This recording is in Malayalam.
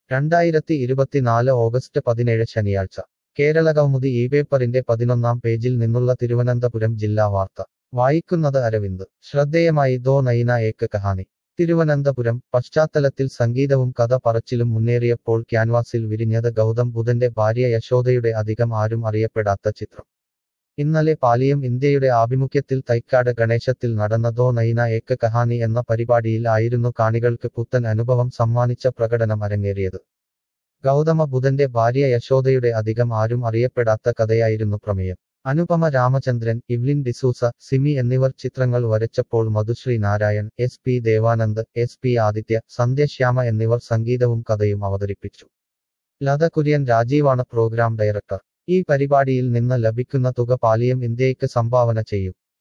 രണ്ടായിരത്തി ഇരുപത്തിനാല് ഓഗസ്റ്റ് പതിനേഴ് ശനിയാഴ്ച കേരളകൗമുദി ഈ പേപ്പറിന്റെ പതിനൊന്നാം പേജിൽ നിന്നുള്ള തിരുവനന്തപുരം ജില്ലാ വാർത്ത വായിക്കുന്നത് അരവിന്ദ് ശ്രദ്ധേയമായി ദോ നൈന ഏക്ക് കഹാനി തിരുവനന്തപുരം പശ്ചാത്തലത്തിൽ സംഗീതവും കഥ പറച്ചിലും മുന്നേറിയപ്പോൾ ക്യാൻവാസിൽ വിരിഞ്ഞത് ഗൗതം ബുധന്റെ ഭാര്യ യശോദയുടെ അധികം ആരും അറിയപ്പെടാത്ത ചിത്രം ഇന്നലെ പാലിയം ഇന്ത്യയുടെ ആഭിമുഖ്യത്തിൽ തൈക്കാട് ഗണേശത്തിൽ നടന്ന ദോ നൈന ഏക്ക് കഹാനി എന്ന പരിപാടിയിൽ ആയിരുന്നു കാണികൾക്ക് പുത്തൻ അനുഭവം സമ്മാനിച്ച പ്രകടനം അരങ്ങേറിയത് ഗൗതമ ബുധന്റെ ഭാര്യ യശോദയുടെ അധികം ആരും അറിയപ്പെടാത്ത കഥയായിരുന്നു പ്രമേയം അനുപമ രാമചന്ദ്രൻ ഇവ്ലിൻ ഡിസൂസ സിമി എന്നിവർ ചിത്രങ്ങൾ വരച്ചപ്പോൾ Madhusree Narayan S P Devanand S P Aditya Sandhyashyama എന്നിവർ സംഗീതവും കഥയും അവതരിപ്പിച്ചു ലത കുര്യൻ രാജീവാണ് പ്രോഗ്രാം ഡയറക്ടർ ഈ പരിപാടിയിൽ നിന്ന് ലഭിക്കുന്ന തുക പാലിയം ഇന്ത്യയ്ക്ക് സംഭാവന ചെയ്യും